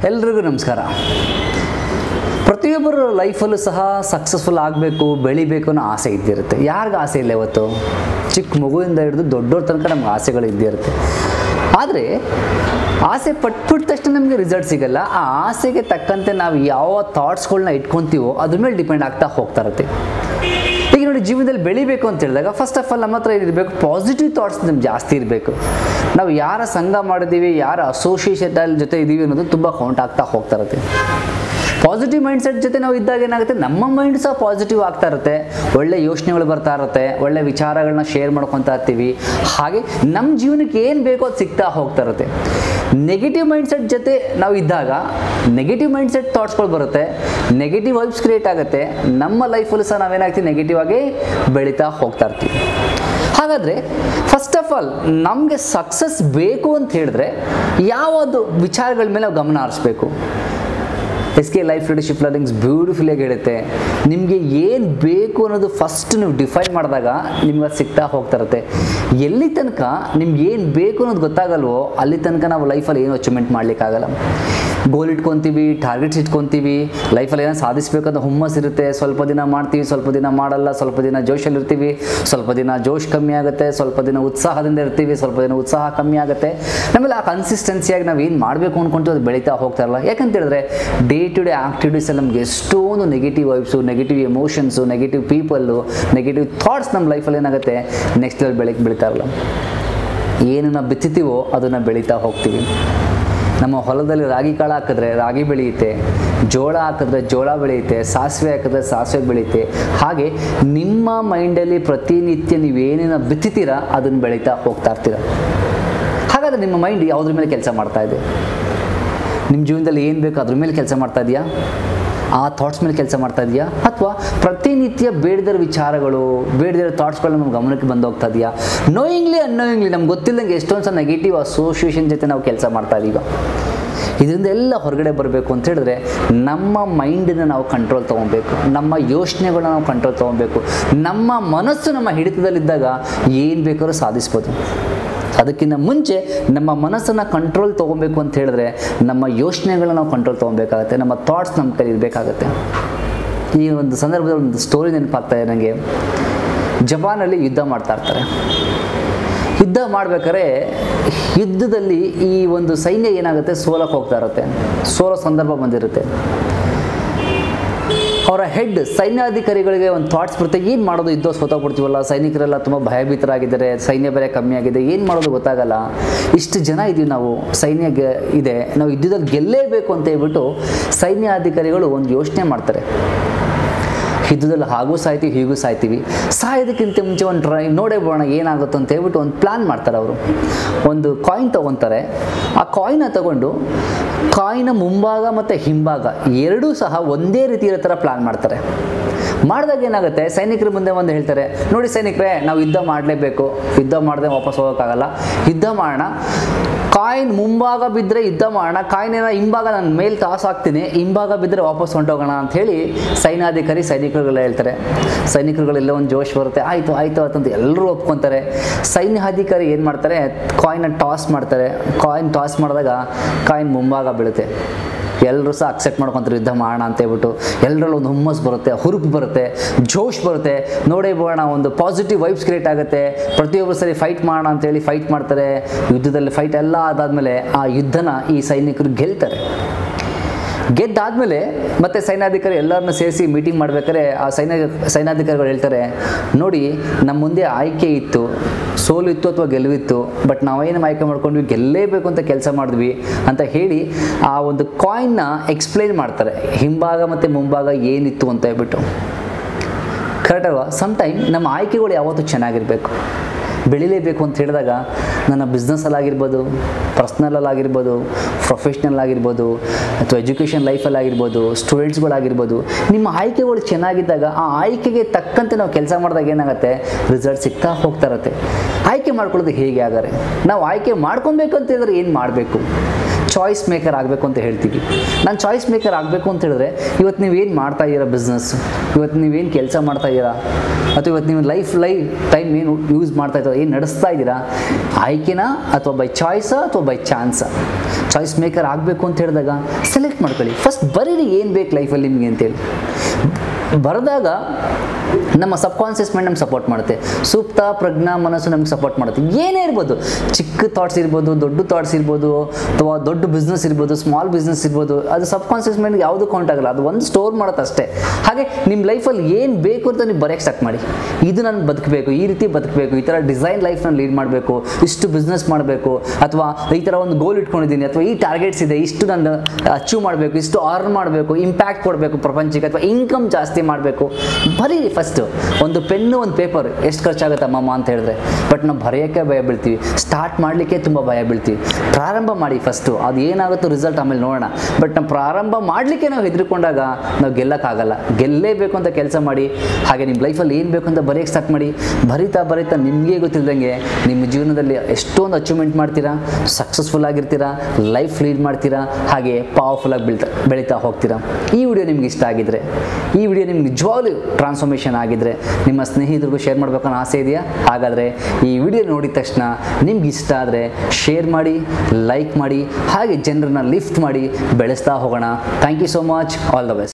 ಎಲ್ರಿಗೂ ನಮಸ್ಕಾರ ಪ್ರತಿಯೊಬ್ಬರ ಲೈಫಲ್ಲೂ ಸಹ ಸಕ್ಸಸ್ಫುಲ್ ಆಗಬೇಕು ಬೆಳಿಬೇಕು ಅನ್ನೋ ಆಸೆ ಇದ್ದಿರುತ್ತೆ ಯಾರಿಗೂ ಆಸೆ ಇಲ್ಲ ಇವತ್ತು ಚಿಕ್ಕ ಮಗುವಿಂದ ಹಿಡಿದು ದೊಡ್ಡವ್ರ ತನಕ ನಮ್ಗೆ ಆಸೆಗಳು ಇದ್ದೇ ಇರುತ್ತೆ ಆದರೆ ಆಸೆ ಪಟ್ಬಿಟ್ಟ ತಕ್ಷಣ ನಮಗೆ ರಿಸಲ್ಟ್ ಸಿಗಲ್ಲ ಆ ಆಸೆಗೆ ತಕ್ಕಂತೆ ನಾವು ಯಾವ ಥಾಟ್ಸ್ಗಳನ್ನ ಇಟ್ಕೊತೀವೋ ಅದ್ರ ಮೇಲೆ ಡಿಪೆಂಡ್ ಆಗ್ತಾ ಹೋಗ್ತಾ ಇರುತ್ತೆ ಈಗ ನೋಡಿ ಜೀವನದಲ್ಲಿ ಬೆಳಿಬೇಕು ಅಂತ ಹೇಳಿದಾಗ ಫಸ್ಟ್ ಆಫ್ ಆಲ್ ನಮ್ಮ ಹತ್ರ ಏನಿರಬೇಕು ಪಾಸಿಟಿವ್ ಥಾಟ್ಸ್ ನಮ್ಗೆ ಜಾಸ್ತಿ ಇರಬೇಕು ನಾವು ಯಾರ ಸಂಘ ಮಾಡಿದ್ದೀವಿ ಯಾರ ಅಸೋಸಿಯೇಷನ್ ಜೊತೆ ಇದ್ದೀವಿ ಅನ್ನೋದು ತುಂಬ ಕೌಂಟ್ ಆಗ್ತಾ ಹೋಗ್ತಾ ಇರುತ್ತೆ ಪಾಸಿಟಿವ್ ಮೈಂಡ್ ಸೆಟ್ ಜೊತೆ ನಾವು ಇದ್ದಾಗ ಏನಾಗುತ್ತೆ ನಮ್ಮ ಮೈಂಡ್ ಸಹ ಪಾಸಿಟಿವ್ ಆಗ್ತಾ ಇರುತ್ತೆ ಒಳ್ಳೆ ಯೋಚನೆಗಳು ಬರ್ತಾ ಇರುತ್ತೆ ಒಳ್ಳೆ ವಿಚಾರಗಳನ್ನ ಶೇರ್ ಮಾಡ್ಕೊತಾ ಇರ್ತೀವಿ ಹಾಗೆ ನಮ್ಮ ಜೀವನಕ್ಕೆ ಏನು ಬೇಕೋ ಅದು ಸಿಗ್ತಾ ಹೋಗ್ತಾ ಇರುತ್ತೆ ನೆಗೆಟಿವ್ ಮೈಂಡ್ ಸೆಟ್ ಜೊತೆ ನಾವು ಇದ್ದಾಗ ನೆಗೆಟಿವ್ ಮೈಂಡ್ ಸೆಟ್ ಥಾಟ್ಸ್ಗಳು ಬರುತ್ತೆ ನೆಗೆಟಿವ್ ವೈಬ್ಸ್ ಕ್ರಿಯೇಟ್ ಆಗುತ್ತೆ ನಮ್ಮ ಲೈಫಲ್ಲೂ ಸಹ ನಾವೇನಾಗ್ತೀವಿ ನೆಗೆಟಿವ್ ಆಗಿ ಬೆಳೀತಾ ಹೋಗ್ತಾ ಇರ್ತೀವಿ ಹಾಗಾದರೆ ಫಸ್ಟ್ ಆಫ್ ಆಲ್ ನಮಗೆ ಸಕ್ಸಸ್ ಬೇಕು ಅಂತ ಹೇಳಿದ್ರೆ ಯಾವುದು ವಿಚಾರಗಳ ಮೇಲೆ ನಾವು ಗಮನ ಹರಿಸ್ಬೇಕು S K life leadership learnings ಬ್ಯೂಟಿಫುಲ್ಲಾಗಿ ಹೇಳುತ್ತೆ ನಿಮಗೆ ಏನು ಬೇಕು ಅನ್ನೋದು ಫಸ್ಟ್ ನೀವು ಡಿಫೈನ್ ಮಾಡಿದಾಗ ನಿಮ್ಗೆ ಅದು ಸಿಗ್ತಾ ಹೋಗ್ತಾ ಇರುತ್ತೆ ಎಲ್ಲಿ ತನಕ ನಿಮ್ಗೆ ಏನು ಬೇಕು ಅನ್ನೋದು ಗೊತ್ತಾಗಲ್ವೋ ಅಲ್ಲಿ ತನಕ ನಾವು ಲೈಫಲ್ಲಿ ಏನು ಅಚೀವ್ಮೆಂಟ್ ಮಾಡಲಿಕ್ಕಾಗಲ್ಲ ಗೋಲ್ ಇಟ್ಕೊತೀವಿ ಟಾರ್ಗೆಟ್ಸ್ ಇಟ್ಕೊತೀವಿ ಲೈಫಲ್ಲಿ ಏನೋ ಸಾಧಿಸಬೇಕಂತ ಹುಮ್ಮಸ್ ಇರುತ್ತೆ ಸ್ವಲ್ಪ ದಿನ ಮಾಡ್ತೀವಿ ಸ್ವಲ್ಪ ದಿನ ಮಾಡಲ್ಲ ಸ್ವಲ್ಪ ದಿನ ಜೋಶಲ್ಲಿ ಇರ್ತೀವಿ ಸ್ವಲ್ಪ ದಿನ ಜೋಶ್ ಕಮ್ಮಿ ಆಗುತ್ತೆ ಸ್ವಲ್ಪ ದಿನ ಉತ್ಸಾಹದಿಂದ ಇರ್ತೀವಿ ಸ್ವಲ್ಪ ದಿನ ಉತ್ಸಾಹ ಕಮ್ಮಿ ಆಗುತ್ತೆ ನಮ್ಮಲ್ಲಿ ಆ ಕನ್ಸಿಸ್ಟೆನ್ಸಿಯಾಗಿ ನಾವು ಏನು ಮಾಡಬೇಕು ಅಂದ್ಕೊಂತೀವಿ ಅದು ಬೆಳೀತಾ ಹೋಗ್ತಾ ಇರಲ್ಲ ಯಾಕಂತ ಹೇಳಿದ್ರೆ ಡೇ ಟು ಡೇ ಆ್ಯಕ್ಟಿವಿಟೀಸಲ್ಲಿ ನಮಗೆ ಎಷ್ಟೊಂದು negative vibes negative emotions negative people negative thoughts ನಮ್ಮ ಲೈಫಲ್ಲಿ ಏನಾಗುತ್ತೆ ನೆಕ್ಸ್ಟ್ ಲೆವೆಲ್ ಬೆಳಗ್ಗೆ ಬೆಳೀತಾ ಇರಲ್ಲ ಏನು ನಾವು ಬಿತ್ತುತ್ತೀವೋ ಅದನ್ನು ಬೆಳೀತಾ ಹೋಗ್ತೀವಿ ನಮ್ಮ ಹೊಲದಲ್ಲಿ ರಾಗಿ ಕಾಳು ಹಾಕಿದ್ರೆ ರಾಗಿ ಬೆಳೆಯುತ್ತೆ ಜೋಳ ಹಾಕಿದ್ರೆ ಜೋಳ ಬೆಳೆಯುತ್ತೆ ಸಾಸಿವೆ ಹಾಕಿದ್ರೆ ಸಾಸಿವೆ ಬೆಳೆಯುತ್ತೆ ಹಾಗೆ ನಿಮ್ಮ ಮೈಂಡಲ್ಲಿ ಪ್ರತಿನಿತ್ಯ ನೀವೇನೇನು ಬಿತ್ತುತ್ತೀರಾ ಅದನ್ನು ಬೆಳೀತಾ ಹೋಗ್ತಾ ಇರ್ತೀರ ಹಾಗಾದರೆ ನಿಮ್ಮ ಮೈಂಡ್ ಯಾವುದ್ರ ಮೇಲೆ ಕೆಲಸ ಮಾಡ್ತಾ ಇದೆ ನಿಮ್ಮ ಜೀವನದಲ್ಲಿ ಏನು ಬೇಕು ಅದ್ರ ಮೇಲೆ ಕೆಲಸ ಮಾಡ್ತಾ ಇದೆಯಾ ಆ ಥಾಟ್ಸ್ ಮೇಲೆ ಕೆಲಸ ಮಾಡ್ತಾ ಇದೆಯಾ ಅಥವಾ ಪ್ರತಿನಿತ್ಯ ಬೇಡದಿರೋ ವಿಚಾರಗಳು ಬೇಡದಿರೋ ಥಾಟ್ಸ್ಗಳು ನಮ್ಮ ಗಮನಕ್ಕೆ ಬಂದು ಹೋಗ್ತಾ ಇದೆಯಾ ನೋಯಿಂಗ್ಲಿ ಅನ್ನೋಯಿಂಗ್ಲಿ ನಮ್ಗೆ ಗೊತ್ತಿಲ್ಲದಂಗೆ ಎಷ್ಟೊಂದು ಸಲ ನೆಗೆಟಿವ್ ಅಸೋಸಿಯೇಷನ್ ಜೊತೆ ನಾವು ಕೆಲಸ ಮಾಡ್ತಾ ಇದೀಗ ಇದರಿಂದ ಎಲ್ಲ ಹೊರಗಡೆ ಬರಬೇಕು ಅಂತ ಹೇಳಿದ್ರೆ ನಮ್ಮ ಮೈಂಡನ್ನ ನಾವು ಕಂಟ್ರೋಲ್ ತೊಗೊಬೇಕು ನಮ್ಮ ಯೋಚನೆಗಳನ್ನ ನಾವು ಕಂಟ್ರೋಲ್ ತೊಗೊಬೇಕು ನಮ್ಮ ಮನಸ್ಸು ನಮ್ಮ ಹಿಡಿತದಲ್ಲಿದ್ದಾಗ ಏನು ಬೇಕಾದ್ರೂ ಸಾಧಿಸ್ಬೋದು ಅದಕ್ಕಿಂತ ಮುಂಚೆ ನಮ್ಮ ಮನಸ್ಸನ್ನು ಕಂಟ್ರೋಲ್ ತೊಗೊಬೇಕು ಅಂತ ಹೇಳಿದ್ರೆ ನಮ್ಮ ಯೋಚನೆಗಳನ್ನ ನಾವು ಕಂಟ್ರೋಲ್ ತೊಗೊಬೇಕಾಗತ್ತೆ ನಮ್ಮ ಥಾಟ್ಸ್ ನಮ್ಮ ಕೈಲಿ ಇರಬೇಕಾಗತ್ತೆ ಈ ಒಂದು ಸಂದರ್ಭದಲ್ಲಿ ಒಂದು ಸ್ಟೋರಿ ನೆನಪಾಗ್ತಾ ಇದೆ ನನಗೆ ಜಪಾನಲ್ಲಿ ಯುದ್ಧ ಮಾಡ್ತಾ ಇರ್ತಾರೆ ಯುದ್ಧ ಮಾಡ್ಬೇಕಾದ್ರೆ ಯುದ್ಧದಲ್ಲಿ ಈ ಒಂದು ಸೈನ್ಯ ಏನಾಗುತ್ತೆ ಸೋಲಕ್ಕೆ ಹೋಗ್ತಾ ಇರುತ್ತೆ ಸೋಲೋ ಸಂದರ್ಭ ಬಂದಿರುತ್ತೆ ಅವರ ಹೆಡ್ ಸೈನ್ಯಾಧಿಕಾರಿಗಳಿಗೆ ಒಂದು ಥಾಟ್ಸ್ ಬರುತ್ತೆ ಏನು ಮಾಡೋದು ಯುದ್ಧ ಸೋತೋಗ್ಬಿಡ್ತೀವಲ್ಲ ಸೈನಿಕರೆಲ್ಲ ತುಂಬ ಭಯಭೀತರಾಗಿದ್ದಾರೆ ಸೈನ್ಯ ಬೇರೆ ಕಮ್ಮಿ ಆಗಿದೆ ಏನು ಮಾಡೋದು ಗೊತ್ತಾಗಲ್ಲ ಇಷ್ಟು ಜನ ಇದೀವಿ ನಾವು ಸೈನ್ಯ ಗೆ- ಇದೆ ನಾವು ಯುದ್ಧದಲ್ಲಿ ಗೆಲ್ಲೇಬೇಕು ಅಂತ ಹೇಳ್ಬಿಟ್ಟು ಸೈನ್ಯಾಧಿಕಾರಿಗಳು ಒಂದು ಯೋಚನೆ ಮಾಡ್ತಾರೆ ಯುದ್ಧದಲ್ಲಿ ಹಾಗೂ ಸಾಯ್ತೀವಿ ಹೀಗೂ ಸಾಯ್ತೀವಿ ಸಾಯೋದಕ್ಕಿಂತ ಮುಂಚೆ ಒಂದು ಟ್ರೈ ನೋಡೇ ಬಿಡೋಣ ಏನಾಗುತ್ತೆ ಅಂತ ಹೇಳ್ಬಿಟ್ಟು ಒಂದು ಪ್ಲ್ಯಾನ್ ಮಾಡ್ತಾರೆ ಅವರು ಒಂದು ಕಾಯಿನ್ ತೊಗೊತಾರೆ ಆ ಕಾಯಿನ ತಗೊಂಡು ಕಾಯಿನ ಮುಂಭಾಗ ಮತ್ತು ಹಿಂಭಾಗ ಎರಡೂ ಸಹ ಒಂದೇ ರೀತಿ ಇರೋ ಥರ ಪ್ಲ್ಯಾನ್ ಮಾಡ್ತಾರೆ ಮಾಡಿದಾಗ ಏನಾಗುತ್ತೆ ಸೈನಿಕರ ಮುಂದೆ ಒಂದು ಹೇಳ್ತಾರೆ ನೋಡಿ ಸೈನಿಕರೇ ನಾವು ಯುದ್ಧ ಮಾಡಲೇಬೇಕು ಯುದ್ಧ ಮಾಡದೆ ವಾಪಸ್ ಹೋಗೋಕ್ಕಾಗಲ್ಲ ಯುದ್ಧ ಮಾಡೋಣ ಕಾಯಿನ್ ಮುಂಭಾಗ ಬಿದ್ದರೆ ಯುದ್ಧ ಮಾಡೋಣ ಕಾಯಿನ ಹಿಂಭಾಗ ನಾನು ಮೇಲ್ ಕಾಸು ಹಾಕ್ತೀನಿ ಹಿಂಭಾಗ ಬಿದ್ದರೆ ವಾಪಸ್ ಹೊಂಟೋಗೋಣ ಅಂತ ಹೇಳಿ ಸೈನ್ಯಾಧಿಕಾರಿ ಸೈನಿಕರುಗಳೆಲ್ಲ ಹೇಳ್ತಾರೆ ಸೈನಿಕರುಗಳೆಲ್ಲ ಒಂದು ಜೋಶ್ ಬರುತ್ತೆ ಆಯಿತು ಆಯಿತು ಆಯ್ತು ಅಂತ ಎಲ್ಲರೂ ಒಪ್ಕೊತಾರೆ ಸೈನ್ಯಾಧಿಕಾರಿ ಏನು ಮಾಡ್ತಾರೆ ಕಾಯಿನ ಟಾಸ್ ಮಾಡ್ತಾರೆ ಕಾಯಿನ್ ಟಾಸ್ ಮಾಡಿದಾಗ ಕಾಯಿನ್ ಮುಂಭಾಗ ಬೀಳುತ್ತೆ ಎಲ್ಲರೂ ಸಹ ಅಕ್ಸೆಪ್ಟ್ ಮಾಡ್ಕೊತಾರೆ ಯುದ್ಧ ಮಾಡೋಣ ಅಂತ ಹೇಳ್ಬಿಟ್ಟು ಎಲ್ಲರಲ್ಲೂ ಒಂದು ಹುಮ್ಮಸ್ ಬರುತ್ತೆ ಹುರುಪು ಬರುತ್ತೆ ಜೋಶ್ ಬರುತ್ತೆ ನೋಡೇ ಬೋಣ ಒಂದು ಪಾಸಿಟಿವ್ ವೈಬ್ಸ್ ಕ್ರಿಯೇಟ್ ಆಗುತ್ತೆ ಪ್ರತಿಯೊಬ್ಬರು ಸರಿ ಫೈಟ್ ಮಾಡೋಣ ಅಂತೇಳಿ ಫೈಟ್ ಮಾಡ್ತಾರೆ ಯುದ್ಧದಲ್ಲಿ ಫೈಟ್ ಎಲ್ಲ ಅದಾದಮೇಲೆ ಆ ಯುದ್ಧನ ಈ ಸೈನಿಕರು ಗೆಲ್ತಾರೆ ಗೆದ್ದಾದ್ಮೇಲೆ ಮತ್ತೆ ಸೈನ್ಯಾಧಿಕಾರಿ ಎಲ್ಲರನ್ನ ಸೇರಿಸಿ ಮೀಟಿಂಗ್ ಮಾಡ್ಬೇಕಾದ್ರೆ ಆ ಸೈನ್ಯ ಸೈನ್ಯಾಧಿಕಾರಿಗಳು ಹೇಳ್ತಾರೆ ನೋಡಿ ನಮ್ಮ ಮುಂದೆ ಆಯ್ಕೆ ಇತ್ತು ಸೋಲು ಇತ್ತು ಅಥವಾ ಗೆಲುವಿತ್ತು ಬಟ್ ನಾವೇನು ಆಯ್ಕೆ ಮಾಡ್ಕೊಂಡ್ವಿ ಗೆಲ್ಲೇಬೇಕು ಅಂತ ಕೆಲಸ ಮಾಡಿದ್ವಿ ಅಂತ ಹೇಳಿ ಆ ಒಂದು ಕಾಯಿನ್ನ ಎಕ್ಸ್ಪ್ಲೈನ್ ಮಾಡ್ತಾರೆ ಹಿಂಭಾಗ ಮತ್ತು ಮುಂಭಾಗ ಏನಿತ್ತು ಅಂತ ಹೇಳ್ಬಿಟ್ಟು ಕರೆಕ್ಟ್ ಅಲ್ವಾ ಸಮ್ಟೈಮ್ ನಮ್ಮ ಆಯ್ಕೆಗಳು ಯಾವತ್ತೂ ಚೆನ್ನಾಗಿರಬೇಕು ಬೆಳಿಲೇಬೇಕು ಅಂತ ಹೇಳಿದಾಗ ನನ್ನ ಬಿಸ್ನೆಸ್ಸಲ್ಲಾಗಿರ್ಬೋದು ಪರ್ಸ್ನಲಲ್ಲಾಗಿರ್ಬೋದು ಪ್ರೊಫೆಷ್ನಲ್ ಆಗಿರ್ಬೋದು ಅಥವಾ ಎಜುಕೇಷನ್ ಲೈಫಲ್ಲಾಗಿರ್ಬೋದು ಸ್ಟೂಡೆಂಟ್ಸ್ಗಳಾಗಿರ್ಬೋದು ನಿಮ್ಮ ಆಯ್ಕೆಗಳು ಚೆನ್ನಾಗಿದ್ದಾಗ ಆ ಆಯ್ಕೆಗೆ ತಕ್ಕಂತೆ ನಾವು ಕೆಲಸ ಮಾಡಿದಾಗ ಏನಾಗುತ್ತೆ ರಿಸಲ್ಟ್ ಸಿಗ್ತಾ ಹೋಗ್ತಾ ಇರುತ್ತೆ ಆಯ್ಕೆ ಮಾಡ್ಕೊಳ್ಳೋದು ಹೇಗೆ ಆಗಾರೆ ನಾವು ಆಯ್ಕೆ ಮಾಡ್ಕೊಬೇಕು ಅಂತ ಹೇಳಿದ್ರೆ ಏನು ಮಾಡಬೇಕು ಚಾಯ್ಸ್ ಮೇಕರ್ ಆಗಬೇಕು ಅಂತ ಹೇಳ್ತೀವಿ ನಾನು ಚಾಯ್ಸ್ ಮೇಕರ್ ಆಗಬೇಕು ಅಂತ ಹೇಳಿದ್ರೆ ಇವತ್ತು ನೀವೇನು ಮಾಡ್ತಾ ಇದ್ದೀರಾ ಬಿಸ್ನೆಸ್ ಇವತ್ತು ನೀವೇನು ಕೆಲಸ ಮಾಡ್ತಾ ಇದ್ದೀರಾ ಅಥವಾ ಇವತ್ತು ನೀವು ಲೈಫ್ ಲೈಫ್ ಟೈಮ್ ಏನು ಯೂಸ್ ಮಾಡ್ತಾ ಇದ್ದೀರಾ ಏನು ನಡೆಸ್ತಾ ಇದ್ದೀರಾ ಆಯ್ಕೆನಾ ಅಥವಾ ಬೈ ಚಾಯ್ಸಾ ಅಥವಾ ಬೈ ಚಾನ್ಸಾ ಚಾಯ್ಸ್ ಮೇಕರ್ ಆಗಬೇಕು ಅಂತ ಹೇಳಿದಾಗ ಸೆಲೆಕ್ಟ್ ಮಾಡ್ಕೊಳ್ಳಿ ಫಸ್ಟ್ ಬರೀರಿ ಏನು ಬೇಕು ಲೈಫಲ್ಲಿ ನಿಮಗೆ ಅಂತೇಳಿ ಬರೆದಾಗ ನಮ್ಮ ಸಬ್ಕಾನ್ಷಿಯಸ್ ಮೈಂಡ್ ನಮ್ಗೆ ಸಪೋರ್ಟ್ ಮಾಡುತ್ತೆ ಸೂಕ್ತ ಪ್ರಜ್ಞಾ ಮನಸ್ಸು ನಮ್ಗೆ ಸಪೋರ್ಟ್ ಮಾಡುತ್ತೆ ಏನೇ ಇರ್ಬೋದು ಚಿಕ್ಕ ಥಾಟ್ಸ್ ಇರ್ಬೋದು ದೊಡ್ಡ ಥಾಟ್ಸ್ ಇರ್ಬೋದು ಅಥವಾ ದೊಡ್ಡ ಬಿಸ್ನೆಸ್ ಇರ್ಬೋದು ಸ್ಮಾಲ್ ಬಿಸ್ನೆಸ್ ಇರ್ಬೋದು ಅದು ಸಬ್ಕಾನ್ಷಿಯಸ್ ಮೈಂಡ್ ಯಾವುದು ಕೌಂಟ್ ಆಗಲ್ಲ ಅದು ಒಂದು ಸ್ಟೋರ್ ಮಾಡುತ್ತೆ ಅಷ್ಟೇ ಹಾಗೆ ನಿಮ್ಮ ಲೈಫಲ್ಲಿ ಏನು ಬೇಕು ಅಂತ ನೀವು ಬರೆಯೋಕ್ಕೆ ಸ್ಟಾರ್ಟ್ ಮಾಡಿ ಇದು ನಾನು ಬದುಕಬೇಕು ಈ ರೀತಿ ಬದುಕಬೇಕು ಈ ಥರ ಡಿಸೈನ್ ಲೈಫ್ನ ಲೀಡ್ ಮಾಡಬೇಕು ಇಷ್ಟು ಬಿಸ್ನೆಸ್ ಮಾಡಬೇಕು ಅಥವಾ ಈ ಥರ ಒಂದು ಗೋಲ್ ಇಟ್ಕೊಂಡಿದ್ದೀನಿ ಅಥವಾ ಈ ಟಾರ್ಗೆಟ್ಸ್ ಇದೆ ಇಷ್ಟು ನಾನು ಅಚೀವ್ ಮಾಡಬೇಕು ಇಷ್ಟು ಅರ್ನ್ ಮಾಡಬೇಕು ಇಂಪ್ಯಾಕ್ಟ್ ಕೊಡಬೇಕು ಪ್ರಪಂಚಕ್ಕೆ ಅಥವಾ ಇನ್ಕಮ್ ಜಾಸ್ತಿ ಮಾಡಬೇಕು ಬರೀರಿ ಫಸ್ಟು ಒಂದು ಪೆನ್ನು ಒಂದು ಪೇಪರ್ ಎಷ್ಟು ಖರ್ಚಾಗುತ್ತೆ ಅಮ್ಮಮ್ಮ ಅಂತ ಹೇಳಿದ್ರೆ ಬಟ್ ನಾವು ಬರೆಯೋಕ್ಕೆ ಭಯ ಬೀಳ್ತೀವಿ ಸ್ಟಾರ್ಟ್ ಮಾಡಲಿಕ್ಕೆ ತುಂಬ ಭಯ ಬೀಳ್ತೀವಿ ಪ್ರಾರಂಭ ಮಾಡಿ ಫಸ್ಟು ಅದು ಏನಾಗುತ್ತೋ ರಿಸಲ್ಟ್ ಆಮೇಲೆ ನೋಡೋಣ ಬಟ್ ನಾವು ಪ್ರಾರಂಭ ಮಾಡಲಿಕ್ಕೆ ನಾವು ಹೆದರ್ಕೊಂಡಾಗ ನಾವು ಗೆಲ್ಲಕ್ಕಾಗಲ್ಲ ಗೆಲ್ಲೇಬೇಕು ಅಂತ ಕೆಲಸ ಮಾಡಿ ಹಾಗೆ ನಿಮ್ಮ ಲೈಫಲ್ಲಿ ಏನು ಬೇಕು ಅಂತ ಬರೆಯೋಕ್ಕೆ ಸ್ಟಾರ್ಟ್ ಮಾಡಿ ಬರಿತಾ ಬರಿತಾ ನಿಮಗೆ ಗೊತ್ತಿಲ್ಲದಂಗೆ ನಿಮ್ಮ ಜೀವನದಲ್ಲಿ ಎಷ್ಟೊಂದು ಅಚೀವ್ಮೆಂಟ್ ಮಾಡ್ತೀರಾ ಸಕ್ಸಸ್ಫುಲ್ ಆಗಿರ್ತೀರಾ ಲೈಫ್ ಲೀಡ್ ಮಾಡ್ತೀರಾ ಹಾಗೆ ಪವರ್ಫುಲ್ಲಾಗಿ ಬೆಳಿತಾ ಬೆಳೀತಾ ಹೋಗ್ತೀರಾ ಈ ವಿಡಿಯೋ ನಿಮ್ಗೆ ಇಷ್ಟ ಆಗಿದ್ರೆ ಈ ವಿಡಿಯೋ ನಿಮ್ಗೆ ನಿಜವಾಗ್ಲೂ ಟ್ರಾನ್ಸ್ಫಾರ್ಮೇಷನ್ ಆಗಿದ್ರೆ ನಿಮ್ಮ ಸ್ನೇಹಿತರಿಗೂ ಶೇರ್ ಮಾಡಬೇಕು ಅನ್ನೋ ಆಸೆ ಇದೆಯಾ ಹಾಗಾದರೆ ಈ ವಿಡಿಯೋ ನೋಡಿದ ತಕ್ಷಣ ನಿಮ್ಗೆ ಇಷ್ಟ ಆದರೆ ಶೇರ್ ಮಾಡಿ ಲೈಕ್ ಮಾಡಿ ಹಾಗೆ ಜನರನ್ನ ಲಿಫ್ಟ್ ಮಾಡಿ ಬೆಳೆಸ್ತಾ ಹೋಗೋಣ thank you so much all the best